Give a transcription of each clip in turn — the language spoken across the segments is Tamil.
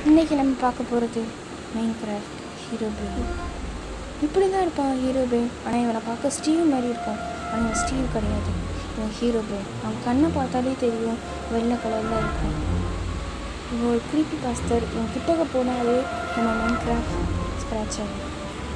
இன்றைக்கி நம்ம பார்க்க போகிறது மைண்ட் கிராஃப்ட் ஹீரோ பிரெயின் இப்படி தான் இருப்பான் ஹீரோ பிரெயின் ஆனால் இவனை பார்க்க ஸ்டீவ் மாதிரி இருக்கும் ஆனால் இவன் ஸ்டீவ் கிடையாது இவன் ஹீரோ பிரெயின் அவன் கண்ணை பார்த்தாலே தெரியும் வெள்ளை கலரில் இருக்கும் இவன் ஒரு creepy பாஸ்டர் இவன் கிட்டக்க போனாலே நம்ம மைண்ட் கிராஃப்ட் ஸ்க்ராட்ச் ஆகும்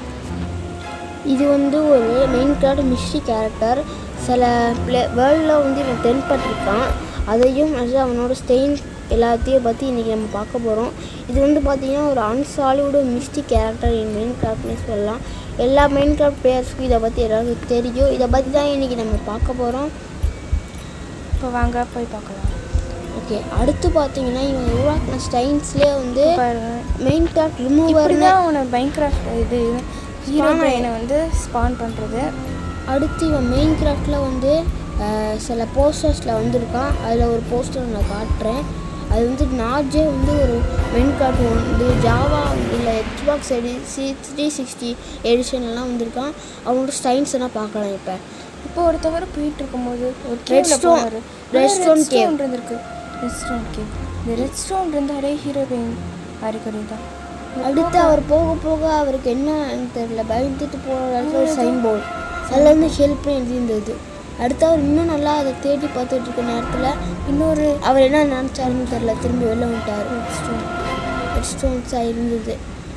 இது வந்து ஒரு மெயின் கார்டு மிஸ்ட்ரி கேரக்டர் சில பிளே வேர்ல்டில் வந்து இவன் தென்பட்டிருக்கான் அதையும் அது அவனோட ஸ்டெயின் எல்லாத்தையும் பற்றி இன்றைக்கி நம்ம பார்க்க போகிறோம் இது வந்து பார்த்திங்கன்னா ஒரு அன்சாலிவுடு மிஸ்டி கேரக்டர் இன் மெயின் கிராஃப்ட்னு சொல்லலாம் எல்லா மெயின் கிராஃப்ட் பிளேயர்ஸ்க்கும் இதை பற்றி எல்லாருக்கும் தெரியும் இதை பற்றி தான் இன்றைக்கி நம்ம பார்க்க போகிறோம் இப்போ வாங்க போய் பார்க்கலாம் ஓகே அடுத்து பார்த்தீங்கன்னா இவன் உருவாக்கின ஸ்டைன்ஸ்லேயே வந்து பாருங்க மெயின் கிராஃப்ட் இப்படி ரிமூவர்னு தான் அவனை மைண்ட் கிராஃப்ட் இது ஹீரோ Spawn பிரெயினை வந்து ஸ்பான் பண்ணுறது அடுத்து இவன் மெயின் கிராஃப்டில் வந்து அஹ், சில போஸ்டர்ஸில் வந்திருக்கான் அதில் ஒரு போஸ்டர் நான் காட்டுறேன் அது வந்து நாஜே வந்து ஒரு மெயின் கிராஃப்ட் வந்து ஜாவா இல்லை எக்ஸ்பாக்ஸ் எடி சி த்ரீ சிக்ஸ்டி எடிஷன்லாம் வந்திருக்கான் அவனோட ஸ்டைன்ஸ் எல்லாம் பார்க்கலாம் இப்போ இப்போ ஒருத்தவர் போயிட்டு இருக்கும்போது ஒரு Redstone. கேவ்ல போனாரு Redstone cave. ரெட் இருந்திருக்கு ரெட் ஸ்டோன் கேவ் இந்த ரெட் ஸ்டோன் இருந்தாலே ஹீரோயின் அறிகுறி தான் அடுத்து அவர் போக போக அவருக்கு என்னன்னு தெரியல பயந்துட்டு போகிற இடத்துல ஒரு சைன் போர்டு அதில் வந்து ஹெல்ப்னு எழுதியிருந்தது அடுத்து அவர் இன்னும் நல்லா அதை தேடி பார்த்துட்டு இருக்க நேரத்தில் இன்னொரு அவர் என்ன நினச்சாருன்னு தெரியல திரும்பி வெளில வந்துட்டார் ரெட் ஸ்டோன் ரெட் ஸ்டோன்ஸாக இருந்தது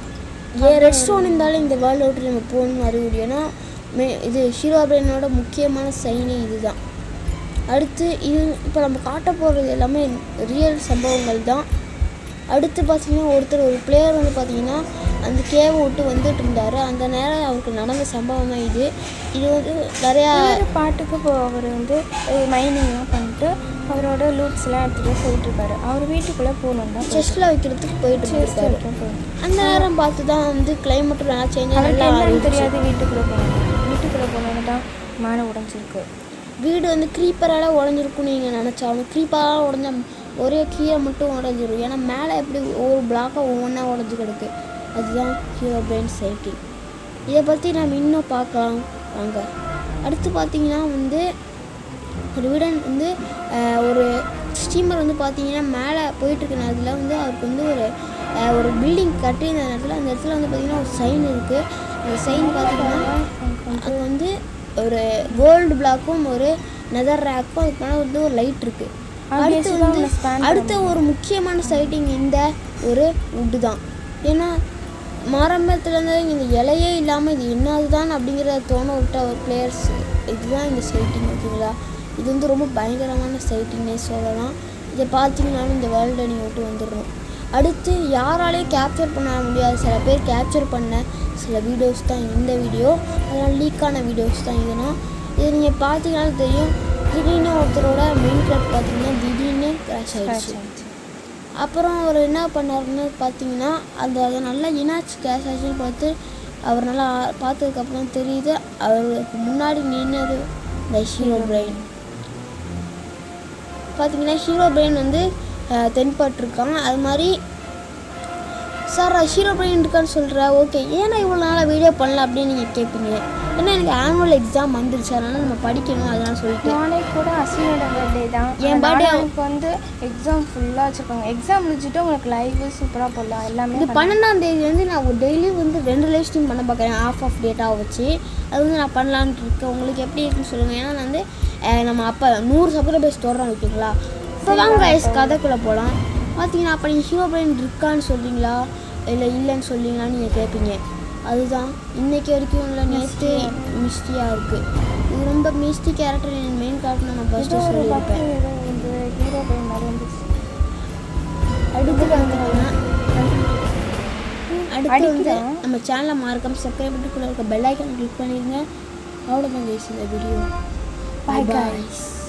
ஏன் ரெட் ஸ்டோன் இருந்தாலும் இந்த வேர்ல்டு விட்டு நம்ம போகணும்னு அறிகுறி ஏன்னா மே இது ஹீரோ பிரெயினோட முக்கியமான சைனே இதுதான் அடுத்து இது இப்போ நம்ம காட்ட போகிறது எல்லாமே ரியல் சம்பவங்கள் தான் அடுத்து பார்த்தீங்கன்னா ஒருத்தர் ஒரு பிளேயர் வந்து பார்த்தீங்கன்னா அந்த கேவை விட்டு வந்துட்டு இருந்தார் அந்த நேரம் அவருக்கு நடந்த சம்பவம் தான் இது இது வந்து நிறையா வேறு பாட்டுக்கு இப்போ அவர் வந்து மைனிங்லாம் பண்ணிட்டு அவரோட லூட்ஸ்லாம் எடுத்துகிட்டு போயிட்டு இருக்காரு அவர் வீட்டுக்குள்ளே போகணுன்னா செஸ்டில் வைக்கிறதுக்கு போயிட்டு இருக்காரு அந்த நேரம் பார்த்து தான் வந்து கிளைமேட்டும் நல்லா சேஞ்ச் அவருக்கு நல்லா என்னன்னு ஆயிடுச்சு. தெரியாது வீட்டுக்குள்ளே போகணும் வீட்டுக்குள்ளே போனோன்னு தான் மேலே உடஞ்சிருக்கு வீடு வந்து க்ரீப்பரால் உடஞ்சிருக்கும்னு நீங்கள் நினச்சாலும் க்ரீப்பரால் உடஞ்ச ஒரே கீழே மட்டும் உடஞ்சிரும் ஏன்னா மேலே எப்படி ஒவ்வொரு பிளாக்காக ஒவ்வொன்றா உடஞ்சி கிடக்கு அதுதான் ஹீரோ பிரெயின் சைக்கிள் இதை பற்றி நம்ம இன்னும் பார்க்கலாம் வாங்க அடுத்து பார்த்தீங்கன்னா வந்து ஒரு வீடன் வந்து ஆஹ், ஒரு ஸ்டீமர் வந்து பார்த்தீங்கன்னா மேலே போயிட்டுருக்க நேரத்தில் வந்து அவருக்கு வந்து ஒரு ஆஹ், ஒரு பில்டிங் கட்டியிருந்த நேரத்தில் அந்த இடத்துல வந்து பார்த்தீங்கன்னா ஒரு சைன் இருக்குது அந்த சைன் பார்த்தீங்கன்னா அது வந்து ஒரு கோல்டு பிளாக்கும் ஒரு நெதர் ரேக்கும் அதுக்கு மேலே வந்து ஒரு லைட் இருக்கு அடுத்து Obviously வந்து அவங்க span அடுத்த ஒரு முக்கியமான சைட்டிங் இந்த ஒரு வுட்டு தான் ஏன்னா மரமத்துலேருந்து இந்த இலையே இல்லாமல் இது என்னதுதான் அப்படிங்கிறத தோண விட்ட ஒரு பிளேயர்ஸ் இதுதான் இந்த சைட்டிங் ஓகேங்களா இது வந்து ரொம்ப பயங்கரமான சைட்டிங்னே சொல்லலாம் இதை பார்த்தீங்கன்னாலும் இந்த வேர்ல்டை நீங்கள் விட்டு வந்துடுறோம் அடுத்து யாராலையும் கேப்சர் பண்ண முடியாது சில பேர் கேப்சர் பண்ண சில வீடியோஸ் தான் இந்த வீடியோ அதெல்லாம் லீக்கான வீடியோஸ் தான் இதெல்லாம் இதை நீங்கள் பார்த்தீங்கன்னாலும் தெரியும் திடீர்னு ஒருத்தரோட மெயின் கிராஃப்ட் பார்த்தீங்கன்னா திடீர்னு கிராஷ் ஆயிடுச்சு அப்புறம் அவர் என்ன பண்ணாருன்னு பார்த்தீங்கன்னா அந்த அதை நல்லா இனாச்சு கேஷ் ஆச்சுன்னு பார்த்து அவர் நல்லா பார்த்ததுக்கப்புறம் தெரியுது அவருக்கு முன்னாடி நின்னது இந்த ஹீரோ பிரெயின் பார்த்தீங்கன்னா ஹீரோ பிரெயின் வந்து அஹ், தென்பட்டிருக்கான் அது மாதிரி சார் ஹீரோ பிரெயின் இருக்கான்னு சொல்கிற ஓகே ஏன்னா இவ்வளோ நாளாக வீடியோ பண்ணல அப்படின்னு நீங்கள் கேட்பீங்க ஏன்னா எனக்கு ஆனுவல் எக்ஸாம் வந்துருச்சு அதனால் நம்ம படிக்கணும் அதெல்லாம் சொல்லிட்டு நாளைக்கு கூட அஸ்வினோட பர்த்டே தான் என் birthday- எனக்கு வந்து எக்ஸாம் ஃபுல்லாக வச்சுருக்காங்க எக்ஸாம் முடிச்சுட்டு உங்களுக்கு லைவ் சூப்பராக போடலாம் எல்லாமே இது பன்னெண்டாம் தேதி வந்து நான் ஒரு டெய்லி வந்து ரெண்டு லைவ் ஸ்ட்ரீம் பண்ண பார்க்குறேன் ஆஃப் ஆஃப் டேட்டாவை வச்சு அது வந்து நான் பண்ணலான்ட்டு இருக்கேன் உங்களுக்கு எப்படி இருக்குன்னு சொல்லுங்கள் ஏன்னா நான் வந்து அஹ், நம்ம அப்போ நூறு சப்ஸ்கிரைபர்ஸ் தொடறோம் ஓகேங்களா இப்போ வாங்க guys, கதைக்குள்ளே போகலாம் பார்த்தீங்கன்னா அப்போ நீங்கள் ஹீரோ பிரெயின் இருக்கான்னு சொல்றீங்களா இல்லை இல்லைன்னு சொல்றீங்களான்னு நீங்கள் கேட்பீங்க அதுதான் இன்னைக்கு வரைக்கும் உள்ள நேற்று மிஸ்டியாக இருக்குது இது ரொம்ப மிஸ்டி கேரக்டர் என் மெயின் கேரக்டர் நான் ஃபஸ்ட்டு ஒரு சொல்லியிருப்பேன் பக்கம் ஏதோ இந்த ஹீரோ பையன் மாதிரி இருந்துச்சு அடுத்து பார்த்தீங்கன்னா அடுத்து வந்து அடிக்குதா? நம்ம சேனலை மறக்காம சப்ஸ்கிரைப் பண்ணிட்டு கூட இருக்க பெல் ஐக்கான் கிளிக் பண்ணிடுங்க அவ்வளோதான் guys இந்த video Bye, Bye, guys. guys